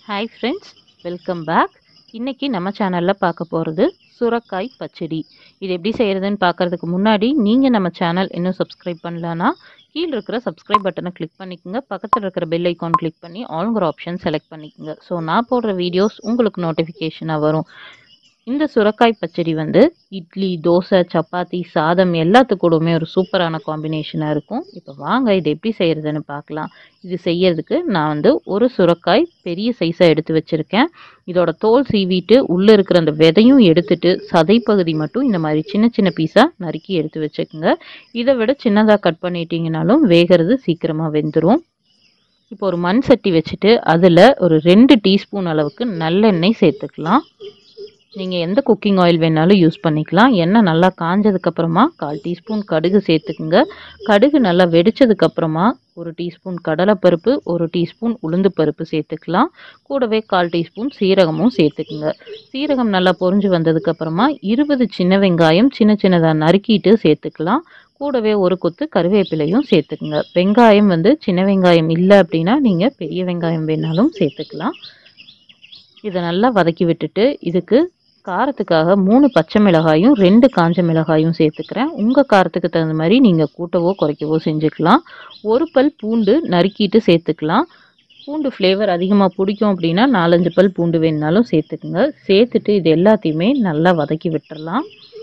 hi friends welcome back இன்றைக்கி நம்ம சேனலில் பார்க்க போகிறது சுரக்காய் பச்சடி இது எப்படி செய்கிறதுன்னு பார்க்குறதுக்கு முன்னாடி நீங்கள் நம்ம சேனல் இன்னும் சப்ஸ்கிரைப் பண்ணலன்னா கீழே இருக்கிற சப்ஸ்கிரைப் பட்டனை கிளிக் பண்ணிக்கோங்க பக்கத்தில் இருக்கிற பெல் ஐக்கான் கிளிக் பண்ணி ஆளுங்கிற ஆப்ஷன் செலக்ட் பண்ணிக்கோங்க ஸோ நான் போடுற வீடியோஸ் உங்களுக்கு நோட்டிஃபிகேஷனாக வரும் இந்த சுரக்காய் பச்சடி வந்து இட்லி தோசை சப்பாத்தி சாதம் எல்லாத்துக்கூடவுமே ஒரு சூப்பரான காம்பினேஷனாக இருக்கும் இப்போ வாங்க இது எப்படி செய்கிறதுன்னு பார்க்கலாம் இது செய்யறதுக்கு நான் வந்து ஒரு சுரக்காய் பெரிய சைஸாக எடுத்து வச்சுருக்கேன் இதோட தோல் சீவிட்டு உள்ளே இருக்கிற அந்த விதையும் எடுத்துட்டு சதைப்பகுதி மட்டும் இந்த மாதிரி சின்ன சின்ன பீஸாக நறுக்கி எடுத்து வச்சுக்கோங்க இதை விட சின்னதாக கட் பண்ணிட்டீங்கனாலும் வேகிறது சீக்கிரமாக வெந்துடும் இப்போ ஒரு மண் சட்டி வச்சுட்டு அதில் ஒரு ரெண்டு டீஸ்பூன் அளவுக்கு நல்லெண்ணெய் சேர்த்துக்கலாம் நீங்கள் எந்த குக்கிங் ஆயில் வேணாலும் யூஸ் பண்ணிக்கலாம் எண்ணெய் நல்லா காஞ்சதுக்கப்புறமா கால் டீஸ்பூன் கடுகு சேர்த்துக்குங்க கடுகு நல்லா வெடிச்சதுக்கப்புறமா ஒரு டீஸ்பூன் கடலைப்பருப்பு ஒரு டீஸ்பூன் உளுந்து பருப்பு சேர்த்துக்கலாம் கூடவே கால் டீஸ்பூன் சீரகமும் சேர்த்துக்குங்க சீரகம் நல்லா பொரிஞ்சு வந்ததுக்கப்புறமா இருபது சின்ன வெங்காயம் சின்ன சின்னதாக நறுக்கிட்டு சேர்த்துக்கலாம் கூடவே ஒரு கொத்து கருவேப்பிலையும் சேர்த்துக்குங்க வெங்காயம் வந்து சின்ன வெங்காயம் இல்லை அப்படின்னா நீங்கள் பெரிய வெங்காயம் வேணாலும் சேர்த்துக்கலாம் இதை நல்லா வதக்கி விட்டுட்டு இதுக்கு காரத்துக்காக மூணு பச்சை மிளகாயும் ரெண்டு காஞ்ச மிளகாயும் சேர்த்துக்கிறேன் உங்கள் காரத்துக்கு தகுந்த மாதிரி நீங்கள் கூட்டவோ குறைக்கவோ செஞ்சுக்கலாம் ஒரு பல் பூண்டு நறுக்கிட்டு சேர்த்துக்கலாம் பூண்டு ஃப்ளேவர் அதிகமாக பிடிக்கும் அப்படின்னா நாலஞ்சு பல் பூண்டு வேணுனாலும் சேர்த்துக்குங்க சேர்த்துட்டு இது எல்லாத்தையுமே நல்லா வதக்கி விட்டுறலாம்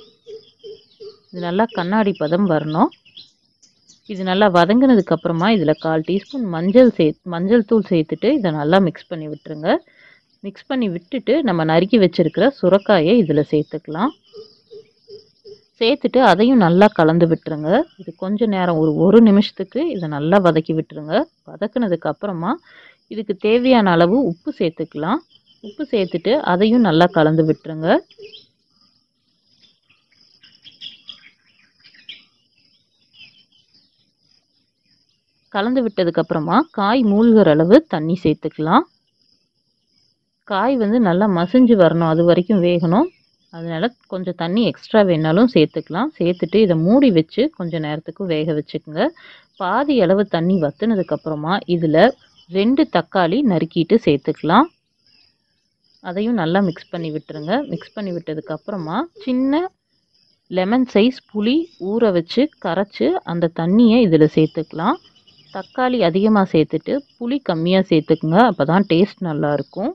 இது நல்லா கண்ணாடி பதம் வரணும் இது நல்லா வதங்கினதுக்கப்புறமா இதில் கால் டீஸ்பூன் மஞ்சள் சே மஞ்சள் தூள் சேர்த்துட்டு இதை நல்லா மிக்ஸ் பண்ணி விட்டுருங்க மிக்ஸ் பண்ணி விட்டுட்டு நம்ம நறுக்கி வச்சுருக்கிற சுரக்காயை இதில் சேர்த்துக்கலாம் சேர்த்துட்டு அதையும் நல்லா கலந்து விட்டுருங்க இது கொஞ்ச நேரம் ஒரு ஒரு நிமிஷத்துக்கு இதை நல்லா வதக்கி விட்டுருங்க வதக்குனதுக்கு அப்புறமா இதுக்கு தேவையான அளவு உப்பு சேர்த்துக்கலாம் உப்பு சேர்த்துட்டு அதையும் நல்லா கலந்து விட்டுருங்க கலந்து விட்டதுக்கப்புறமா காய் மூழ்கிற அளவு தண்ணி சேர்த்துக்கலாம் காய் வந்து நல்லா மசிஞ்சு வரணும் அது வரைக்கும் வேகணும் அதனால் கொஞ்சம் தண்ணி எக்ஸ்ட்ரா வேணாலும் சேர்த்துக்கலாம் சேர்த்துட்டு இதை மூடி வச்சு கொஞ்சம் நேரத்துக்கு வேக வச்சுக்கோங்க பாதி அளவு தண்ணி வற்றுனதுக்கப்புறமா இதில் ரெண்டு தக்காளி நறுக்கிட்டு சேர்த்துக்கலாம் அதையும் நல்லா மிக்ஸ் பண்ணி விட்டுருங்க மிக்ஸ் பண்ணி விட்டதுக்கப்புறமா சின்ன லெமன் சைஸ் புளி ஊற வச்சு கரைச்சி அந்த தண்ணியை இதில் சேர்த்துக்கலாம் தக்காளி அதிகமாக சேர்த்துட்டு புளி கம்மியாக சேர்த்துக்குங்க அப்போ தான் டேஸ்ட் நல்லாயிருக்கும்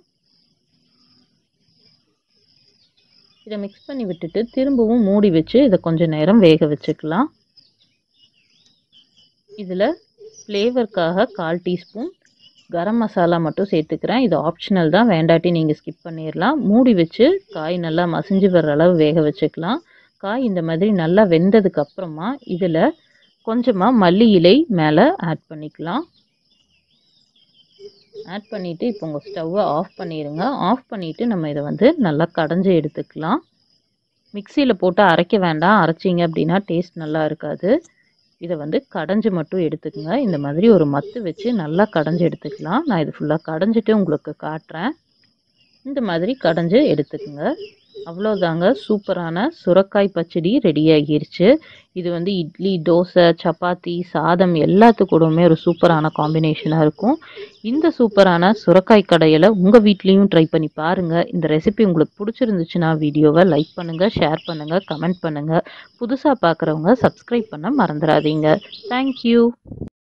இதை மிக்ஸ் பண்ணி விட்டுட்டு திரும்பவும் மூடி வச்சு இதை கொஞ்சம் நேரம் வேக வச்சுக்கலாம் இதில் ஃப்ளேவருக்காக கால் டீஸ்பூன் கரம் மசாலா மட்டும் சேர்த்துக்கிறேன் இது ஆப்ஷனல் தான் வேண்டாட்டி நீங்கள் ஸ்கிப் பண்ணிடலாம் மூடி வச்சு காய் நல்லா மசிஞ்சு வர்ற அளவு வேக வச்சுக்கலாம் காய் இந்த மாதிரி நல்லா வெந்ததுக்கு அப்புறமா இதில் கொஞ்சமாக மல்லி இலை மேலே ஆட் பண்ணிக்கலாம் ஆட் பண்ணிவிட்டு இப்போ உங்கள் ஸ்டவ்வை ஆஃப் பண்ணிடுங்க ஆஃப் பண்ணிவிட்டு நம்ம இதை வந்து நல்லா கடைஞ்சி எடுத்துக்கலாம் மிக்சியில் போட்டு அரைக்க வேண்டாம் அரைச்சிங்க அப்படின்னா டேஸ்ட் நல்லா இருக்காது இதை வந்து கடைஞ்சி மட்டும் எடுத்துக்கோங்க இந்த மாதிரி ஒரு மத்து வச்சு நல்லா கடைஞ்சி எடுத்துக்கலாம் நான் இது ஃபுல்லாக கடைஞ்சிட்டு உங்களுக்கு காட்டுறேன் இந்த மாதிரி கடைஞ்சி எடுத்துக்கோங்க அவ்வளோதாங்க சூப்பரான சுரக்காய் பச்சடி ரெடி ஆகிருச்சு இது வந்து இட்லி தோசை சப்பாத்தி சாதம் எல்லாத்துக்கூடவுமே ஒரு சூப்பரான காம்பினேஷனாக இருக்கும் இந்த சூப்பரான சுரக்காய் கடையில் உங்கள் வீட்லேயும் ட்ரை பண்ணி பாருங்கள் இந்த ரெசிபி உங்களுக்கு பிடிச்சிருந்துச்சுன்னா வீடியோவை லைக் பண்ணுங்கள் ஷேர் பண்ணுங்கள் கமெண்ட் பண்ணுங்கள் புதுசாக பார்க்குறவங்க சப்ஸ்கிரைப் பண்ண மறந்துடாதீங்க தேங்க்யூ